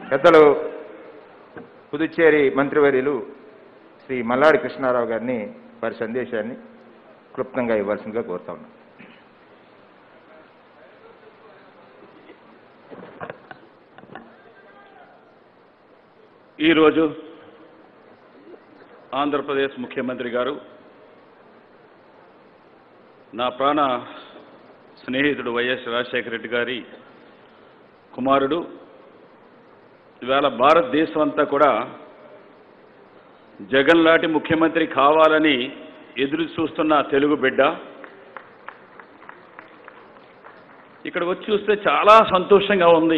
పెద్దలు పుదుచ్చేరి మంత్రివర్యులు శ్రీ మల్లాడి కృష్ణారావు గారిని వారి సందేశాన్ని క్లుప్తంగా ఇవ్వాల్సిందిగా కోరుతా ఉన్నాను ఈరోజు ఆంధ్రప్రదేశ్ ముఖ్యమంత్రి గారు నా ప్రాణ స్నేహితుడు వైఎస్ రాజశేఖర రెడ్డి గారి కుమారుడు ఇవాళ భారతదేశం అంతా కూడా జగన్ లాంటి ముఖ్యమంత్రి కావాలని ఎదురు చూస్తున్న తెలుగు బిడ్డ ఇక్కడ వచ్చి చూస్తే చాలా సంతోషంగా ఉంది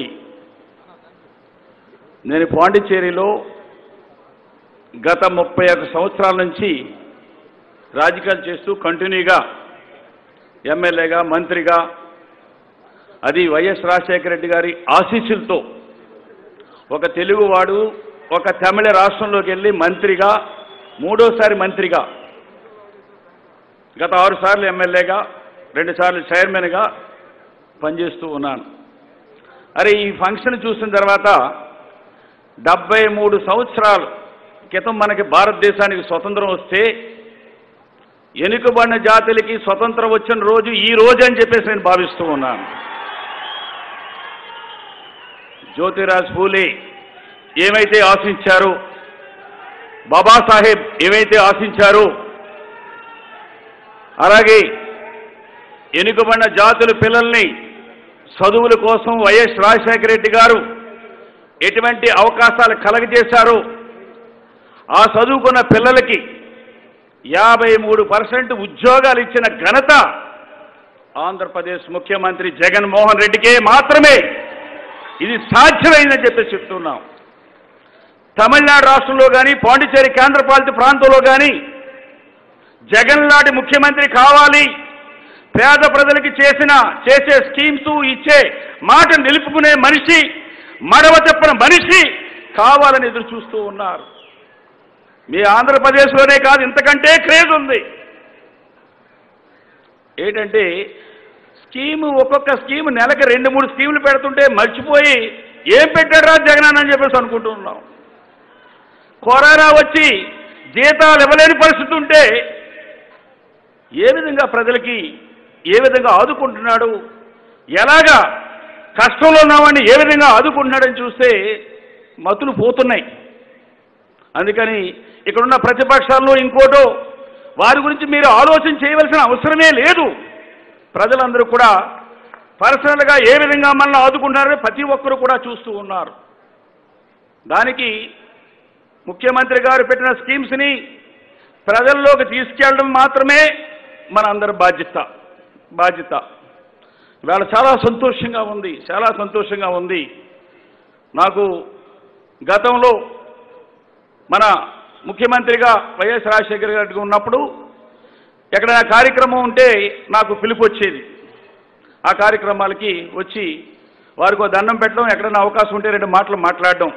నేను పాండిచ్చేరిలో గత ముప్పై ఒక్క సంవత్సరాల నుంచి రాజకీయాలు చేస్తూ కంటిన్యూగా ఎమ్మెల్యేగా మంత్రిగా అది వైఎస్ రాజశేఖర రెడ్డి గారి ఆశీస్సులతో ఒక తెలుగువాడు ఒక తమిళ రాష్ట్రంలోకి వెళ్ళి మంత్రిగా మూడోసారి మంత్రిగా గత ఆరు సార్లు ఎమ్మెల్యేగా రెండు సార్లు చైర్మన్గా పనిచేస్తూ ఉన్నాను అరే ఈ ఫంక్షన్ చూసిన తర్వాత డెబ్బై మూడు సంవత్సరాల క్రితం మనకి భారతదేశానికి స్వతంత్రం వస్తే ఎనుకబడిన జాతులకి స్వతంత్రం వచ్చిన రోజు ఈ రోజు అని చెప్పేసి నేను భావిస్తూ ఉన్నాను జ్యోతిరాజ్ పూలే ఏమైతే ఆశించారో బాబాసాహెబ్ ఏమైతే ఆశించారో అలాగే ఎనుకబడిన జాతుల పిల్లల్ని చదువుల కోసం వైఎస్ రాజశేఖర రెడ్డి గారు ఎటువంటి అవకాశాలు కలగజేశారో ఆ చదువుకున్న పిల్లలకి యాభై మూడు పర్సెంట్ ఉద్యోగాలు ఇచ్చిన ఘనత ఆంధ్రప్రదేశ్ ముఖ్యమంత్రి జగన్మోహన్ రెడ్డికే మాత్రమే ఇది సాధ్యమైందని చెప్పి చెప్తున్నాం తమిళనాడు రాష్ట్రంలో కానీ పాండిచేరి కేంద్రపాలిత ప్రాంతంలో కానీ జగన్ లాంటి ముఖ్యమంత్రి కావాలి పేద ప్రజలకి చేసిన చేసే స్కీమ్స్ ఇచ్చే మాట నిలుపుకునే మనిషి మడవ చెప్పిన మనిషి కావాలని ఎదురు చూస్తూ ఉన్నారు మీ ఆంధ్రప్రదేశ్లోనే కాదు ఇంతకంటే క్రేజ్ ఉంది ఏంటంటే స్కీము ఒక్కొక్క స్కీమ్ నెలకి రెండు మూడు స్కీములు పెడుతుంటే మర్చిపోయి ఏం పెట్టారా జగన్ అని చెప్పేసి అనుకుంటూ ఉన్నాం కరోనా వచ్చి జీతాలు ఇవ్వలేని పరిస్థితి ఉంటే ఏ విధంగా ప్రజలకి ఏ విధంగా ఆదుకుంటున్నాడు ఎలాగా కష్టంలో ఉన్నామని ఏ విధంగా ఆదుకుంటున్నాడని చూస్తే మతులు పోతున్నాయి అందుకని ఇక్కడున్న ప్రతిపక్షాల్లో ఇంకోటో వారి గురించి మీరు ఆలోచన చేయవలసిన అవసరమే లేదు ప్రజలందరూ కూడా పర్సనల్గా ఏ విధంగా మనల్ని ఆదుకుంటున్నారో ప్రతి ఒక్కరు కూడా చూస్తూ ఉన్నారు దానికి ముఖ్యమంత్రి గారు పెట్టిన స్కీమ్స్ని ప్రజల్లోకి తీసుకెళ్ళడం మాత్రమే మన అందరి బాధ్యత బాధ్యత ఇవాళ చాలా సంతోషంగా ఉంది చాలా సంతోషంగా ఉంది నాకు గతంలో మన ముఖ్యమంత్రిగా వైఎస్ రాజశేఖర గారికి ఉన్నప్పుడు ఎక్కడైనా కార్యక్రమం ఉంటే నాకు పిలుపు వచ్చేది ఆ కార్యక్రమాలకి వచ్చి వారికి ఒక దండం పెట్టడం ఎక్కడైనా అవకాశం ఉంటే రెండు మాటలు మాట్లాడడం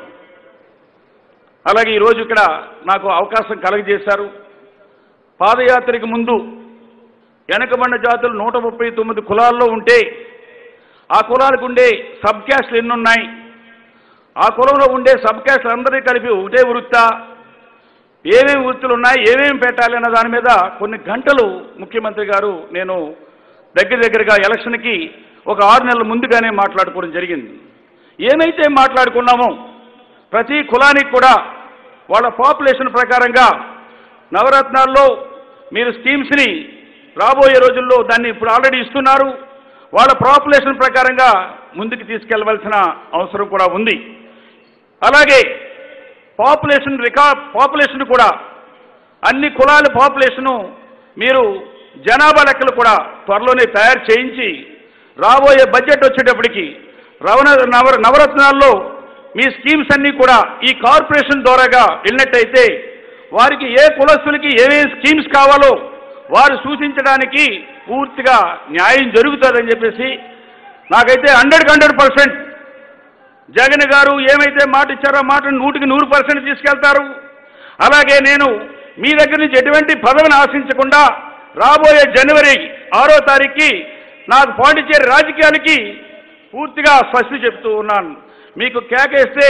అలాగే ఈరోజు ఇక్కడ నాకు అవకాశం కలగజేశారు పాదయాత్రకు ముందు వెనకబడిన జాతులు నూట ముప్పై తొమ్మిది కులాల్లో ఉంటే ఆ కులాలకు ఉండే సబ్ క్యాస్ట్లు ఎన్ని ఉన్నాయి ఆ కులంలో ఉండే సబ్ క్యాస్ట్లు అందరినీ కలిపి ఒకటే వృత్తా ఏమేమి వృత్తులు ఉన్నాయి ఏమేమి పెట్టాలి అన్న దాని మీద కొన్ని గంటలు ముఖ్యమంత్రి గారు నేను దగ్గర దగ్గరగా ఎలక్షన్కి ఒక ఆరు నెలల ముందుగానే మాట్లాడుకోవడం జరిగింది ఏమైతే మాట్లాడుకున్నామో ప్రతి కులానికి కూడా వాళ్ళ పాపులేషన్ ప్రకారంగా నవరత్నాల్లో మీరు స్కీమ్స్ని రాబోయే రోజుల్లో దాన్ని ఇప్పుడు ఆల్రెడీ ఇస్తున్నారు వాళ్ళ పాపులేషన్ ప్రకారంగా ముందుకు తీసుకెళ్లవలసిన అవసరం కూడా ఉంది అలాగే పాపులేషన్ రికార్డ్ పాపులేషన్ కూడా అన్ని కులాల పాపులేషను మీరు జనాభా లెక్కలు కూడా త్వరలోనే తయారు చేయించి రాబోయే బడ్జెట్ వచ్చేటప్పటికి రవణ నవ నవరత్నాల్లో మీ స్కీమ్స్ అన్నీ కూడా ఈ కార్పొరేషన్ ద్వారాగా వెళ్ళినట్టయితే వారికి ఏ కులస్తులకి ఏమేమి స్కీమ్స్ కావాలో వారు సూచించడానికి పూర్తిగా న్యాయం జరుగుతుందని చెప్పేసి నాకైతే హండ్రెడ్కి హండ్రెడ్ పర్సెంట్ జగన్ గారు ఏమైతే మాట ఇచ్చారో ఆ మాట నూటికి నూరు పర్సెంట్ తీసుకెళ్తారు అలాగే నేను మీ దగ్గర నుంచి ఎటువంటి పదవిని ఆశించకుండా రాబోయే జనవరి ఆరో తారీఖుకి నాకు పాండిచేరి రాజకీయాలకి పూర్తిగా స్పష్టి చెప్తూ ఉన్నాను మీకు కేకేస్తే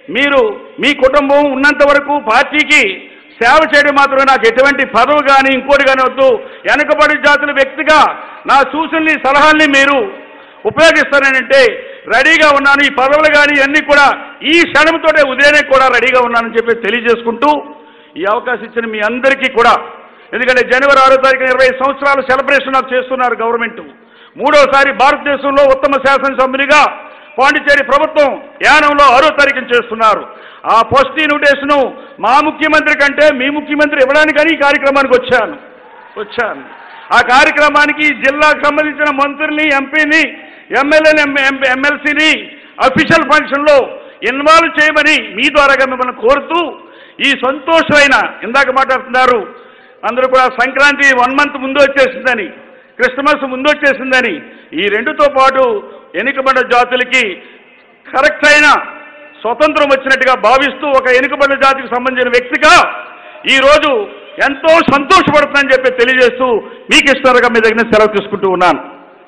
మీరు మీ కుటుంబం ఉన్నంత వరకు పార్టీకి సేవ చేయడం మాత్రమే నాకు ఎటువంటి పదవి కానీ ఇంకోటి కానీ వద్దు వెనుకబడి జాతుల వ్యక్తిగా నా సూచనల్ని సలహాల్ని మీరు ఉపయోగిస్తానంటే రెడీగా ఉన్నాను ఈ పదవులు కానీ ఇవన్నీ కూడా ఈ క్షణంతోటే ఉదయనే కూడా రెడీగా ఉన్నానని చెప్పి తెలియజేసుకుంటూ ఈ అవకాశం ఇచ్చిన మీ అందరికీ కూడా ఎందుకంటే జనవరి ఆరో తారీఖున ఇరవై సంవత్సరాలు సెలబ్రేషన్ నాకు చేస్తున్నారు గవర్నమెంట్ మూడోసారి భారతదేశంలో ఉత్తమ శాసనసభ్యునిగా పాండిచేరి ప్రభుత్వం యానంలో ఆరో తారీఖున చేస్తున్నారు ఆ ఫస్ట్ ఇన్విటేషను మా ముఖ్యమంత్రి కంటే మీ ముఖ్యమంత్రి ఇవ్వడానికని ఈ కార్యక్రమానికి వచ్చాను వచ్చాను ఆ కార్యక్రమానికి జిల్లాకు సంబంధించిన మంత్రుల్ని ఎంపీని ఎమ్మెల్యేని ఎమ్మెల్సీని అఫీషియల్ ఫంక్షన్లో ఇన్వాల్వ్ చేయమని మీ ద్వారాగా మిమ్మల్ని కోరుతూ ఈ సంతోషమైన ఇందాక మాట్లాడుతున్నారు అందరూ కూడా సంక్రాంతి వన్ మంత్ ముందు వచ్చేసిందని క్రిస్మస్ ముందు వచ్చేసిందని ఈ రెండుతో పాటు ఎన్నికబడ్డ జాతులకి కరెక్ట్ అయిన స్వతంత్రం వచ్చినట్టుగా భావిస్తూ ఒక ఎన్నికబడిన జాతికి సంబంధించిన వ్యక్తిగా ఈరోజు ఎంతో సంతోషపడుతుందని చెప్పి తెలియజేస్తూ మీకు ఇష్టంగా మీ దగ్గర సెలవు తీసుకుంటూ ఉన్నాను